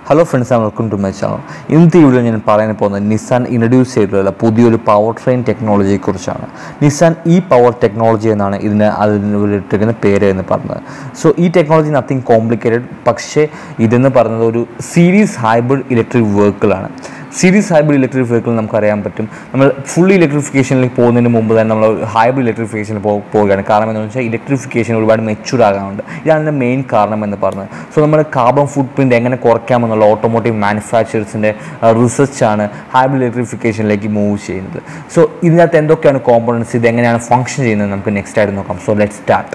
Hello friends and welcome to my channel ഇന്നത്തെ ഈ video ഞാൻ പറയാൻ പോകുന്നത് നിസാൻ ഇൻട്രൊഡ്യൂസ് ചെയ്തിട്ടുള്ള പുതിയൊരു പവർ ട്രെയിൻ ടെക്നോളജിയെക്കുറിച്ചാണ് നിസാൻ ഇ പവർ ടെക്നോളജി എന്നാണ് ഇതിന് അതിന് ഇട്ടിരിക്കുന്ന പേര് എന്ന് പറഞ്ഞത് സോ ഈ ടെക്നോളജി നത്തിങ് കോംപ്ലിക്കേറ്റഡ് പക്ഷേ ഇതെന്ന് പറയുന്നത് ഒരു സീരീസ് ഹൈബ്രിഡ് ഇലക്ട്രിക് വെഹിക്കിളാണ് സീരീസ് ഹൈബ്രിഡ് ഇലക്ട്രിക് വെഹിക്കിൾ നമുക്കറിയാൻ പറ്റും നമ്മൾ ഫുള്ളി ഇലക്ട്രിഫിക്കേഷനിലേക്ക് പോകുന്നതിന് മുമ്പ് തന്നെ നമ്മൾ ഹൈബ്രിഡ് ഇലക്ട്രിഫിക്കേഷനിൽ പോ പോവുകയാണ് കാരണം എന്ന് വെച്ചാൽ ഇലക്ട്രിഫിക്കേഷൻ ഒരുപാട് മെച്ചൂർ ആകാനുണ്ട് ഇതാണ് ഇതിൻ്റെ മെയിൻ കാരണം എന്ന് പറഞ്ഞത് സോ നമ്മുടെ കാർബൺ ഫുട് പ്രിൻറ്റ് എങ്ങനെ കുറയ്ക്കാമെന്നുള്ള ഓട്ടോമോട്ടീവ് മാനുഫാക്ചറേഴ്സിൻ്റെ റിസർച്ചാണ് ഹൈബ്രിഡ് ഇലക്ട്രിഫിക്കേഷനിലേക്ക് മൂവ് ചെയ്യുന്നത് സോ ഇതിനകത്ത് എന്തൊക്കെയാണ് കോമ്പോണൻസ് ഇത് എങ്ങനെയാണ് ഫംഗ്ഷൻ ചെയ്യുന്നത് നമുക്ക് നെക്സ്റ്റ് ആയിട്ട് നോക്കാം so let start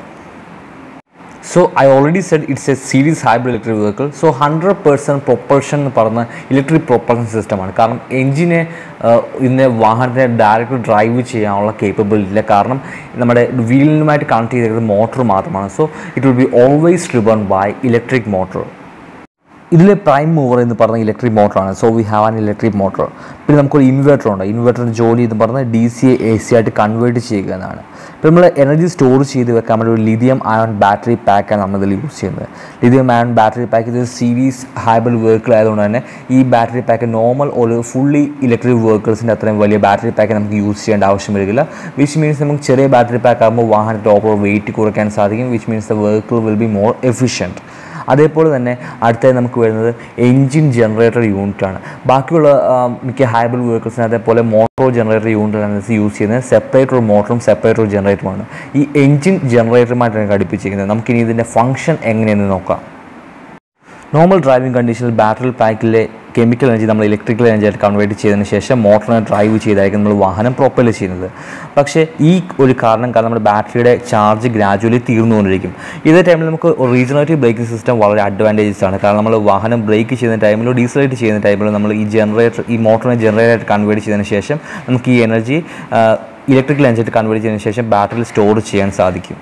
so I already said it's a series hybrid electric vehicle so hundred percent propulsion എന്ന് പറഞ്ഞ ഇലക്ട്രിക് പ്രൊപ്പൾഷൻ സിസ്റ്റമാണ് കാരണം എഞ്ചിനെ ഇന്ന് വാഹനത്തിനെ ഡയറക്റ്റ് ഡ്രൈവ് ചെയ്യാനുള്ള കേപ്പബിലിറ്റി ഇല്ല കാരണം നമ്മുടെ വീലിനുമായിട്ട് കണക്ട് ചെയ്തിരിക്കുന്നത് മോട്ടോർ മാത്രമാണ് so it will be always driven by electric motor ഇതിലെ പ്രൈം മൂവർ എന്ന് പറഞ്ഞ ഇലക്ട്രിക് മോട്ടറാണ് so we have an electric motor പിന്നെ നമുക്കൊരു ഇൻവെർട്ടർ ഉണ്ട് ഇൻവെർട്ടറിൻ്റെ ജോലി എന്ന് പറഞ്ഞാൽ ഡി സി എ സി ആയിട്ട് കൺവേർട്ട് ചെയ്യുക എന്നാണ് ഇപ്പോൾ നമ്മൾ എനർജി സ്റ്റോർ ചെയ്ത് വെക്കാൻ വേണ്ടി ഒരു ലിഥിയം അയൺ ബാറ്ററി പാക്കാണ് നമ്മളിതിൽ യൂസ് ചെയ്യുന്നത് ലിഥിയം അയൺ ബാറ്ററി പാക്ക് ഇത് സീരീസ് ഹൈബ്രിഡ് വെഹിക്കിൾ ആയതുകൊണ്ട് തന്നെ ഈ ബാറ്ററി പാക്ക് നോർമൽ ഒരു ഫുള്ളി ഇലക്ട്രിക് വെഹിക്കിൾസിൻ്റെ അത്രയും വലിയ ബാറ്ററി പാക്ക് നമുക്ക് യൂസ് ചെയ്യേണ്ട ആവശ്യം വരില്ല വിച്ച് മീൻസ് നമുക്ക് ചെറിയ ബാറ്ററി പാക്ക് ആകുമ്പോൾ വാഹനത്തിൻ്റെ ഓവർ വെയിറ്റ് കുറയ്ക്കാൻ സാധിക്കും which means the vehicle will be more efficient അതേപോലെ തന്നെ അടുത്തായി നമുക്ക് വരുന്നത് എൻജിൻ ജനറേറ്റർ യൂണിറ്റാണ് ബാക്കിയുള്ള മിക്ക ഹൈബ്രിഡ് വെഹിക്കിൾസിന് അതേപോലെ മോട്ടോർ ജനറേറ്റർ യൂണിറ്റാണ് യൂസ് ചെയ്യുന്നത് സെപ്പറേറ്റർ മോട്ടറും സെപ്പറേറ്റർ ജനറേറ്ററുമാണ് ഈ എൻജിൻ ജനറേറ്ററുമായിട്ടാണ് ഘടിപ്പിച്ചിരിക്കുന്നത് നമുക്കിനി ഇതിൻ്റെ ഫംഗ്ഷൻ എങ്ങനെയെന്ന് നോക്കാം നോർമൽ ഡ്രൈവിംഗ് കണ്ടീഷനിൽ ബാറ്ററി പാക്കിലെ കെമിക്കൽ എനർജി നമ്മൾ ഇലക്ട്രിക്കൽ എനർജി ആയിട്ട് കൺവേർട്ട് ചെയ്തതിന് ശേഷം മോട്ടറിനെ ഡ്രൈവ് ചെയ്തായിരിക്കും നമ്മൾ വാഹനം പ്രൊപ്പൽ ചെയ്യുന്നത് പക്ഷേ ഈ ഒരു കാരണം കാരണം നമ്മുടെ ബാറ്ററിയുടെ ചാർജ് ഗ്രാജുവലി തീർന്നുകൊണ്ടിരിക്കും ഇതേ ടൈമിൽ നമുക്ക് റീജനറേറ്റീവ് ബ്രേക്കിംഗ് സിസ്റ്റം വളരെ അഡ്വാൻറ്റേജസ് ആണ് കാരണം നമ്മൾ വാഹനം ബ്രേക്ക് ചെയ്യുന്ന ടൈമിലോ ഡീസലേറ്റ് ചെയ്യുന്ന ടൈമിലോ നമ്മൾ ഈ ജനറേറ്റർ ഈ മോട്ടറിനെ ജനറേറ്റർ കൺവേർട്ട് ചെയ്തതിന് ശേഷം നമുക്ക് ഈ എനർജി ഇലക്ട്രിക്കൽ എനർജി ആയിട്ട് കൺവേർട്ട് ചെയ്തതിന് ശേഷം ബാറ്ററിയിൽ സ്റ്റോർ ചെയ്യാൻ സാധിക്കും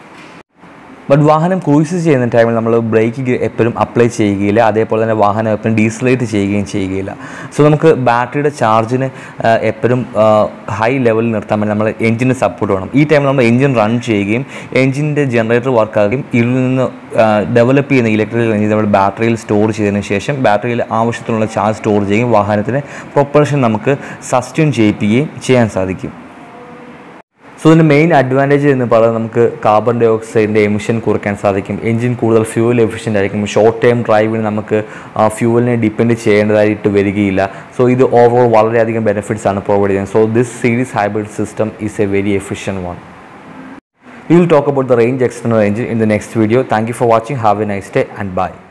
ബട്ട് വാഹനം ക്രൂസ് ചെയ്യുന്ന ടൈമിൽ നമ്മൾ ബ്രേക്ക് എപ്പോഴും അപ്ലൈ ചെയ്യുകയില്ല അതേപോലെ തന്നെ വാഹനം എപ്പോഴും ഡീസലേറ്റ് ചെയ്യുകയും ചെയ്യുകയില്ല സോ നമുക്ക് ബാറ്ററിയുടെ ചാർജിന് എപ്പോഴും ഹൈ ലെവലിൽ നിർത്താൻ വേണ്ടി നമ്മൾ എഞ്ചിന് സപ്പോർട്ട് വേണം ഈ ടൈമിൽ നമ്മൾ എഞ്ചിൻ റൺ ചെയ്യുകയും എഞ്ചിൻ്റെ ജനറേറ്റർ വർക്കാകുകയും ഇതിൽ നിന്ന് ഡെവലപ്പ് ചെയ്യുന്ന ഇലക്ട്രിക്കൽ എനർജി നമ്മൾ ബാറ്ററിയിൽ സ്റ്റോർ ചെയ്തതിന് ശേഷം ബാറ്ററിയിൽ ആവശ്യത്തിനുള്ള ചാർജ് സ്റ്റോർ ചെയ്യുകയും വാഹനത്തിന് പ്രൊപ്പൽഷൻ നമുക്ക് സസ്റ്റ്യൂൺ ചെയ്യിപ്പിക്കുകയും ചെയ്യാൻ സാധിക്കും സോ ഇതിൻ്റെ മെയിൻ അഡ്വാൻറ്റേജ് എന്ന് പറയുന്നത് നമുക്ക് കാർബൺ ഡൈ ഓക്സൈഡിൻ്റെ എമിഷൻ കുറയ്ക്കാൻ സാധിക്കും എഞ്ചിൻ കൂടുതൽ ഫ്യൂവൽ എഫിഷ്യൻ്റ് ആയിരിക്കും ഷോർട്ട് ടൈം ഡ്രൈവിന് നമുക്ക് ഫ്യൂവലിനെ ഡിപ്പെൻഡ് ചെയ്യേണ്ടതായിട്ട് വരികയില്ല സോ ഇത് ഓവറോൾ വളരെയധികം ബെനിഫിറ്റ്സ് ആണ് പ്രൊവൈഡ് ചെയ്യുന്നത് so this series hybrid system is a very efficient one We will talk about the range external engine in the next video. Thank you for watching. Have a nice day and bye.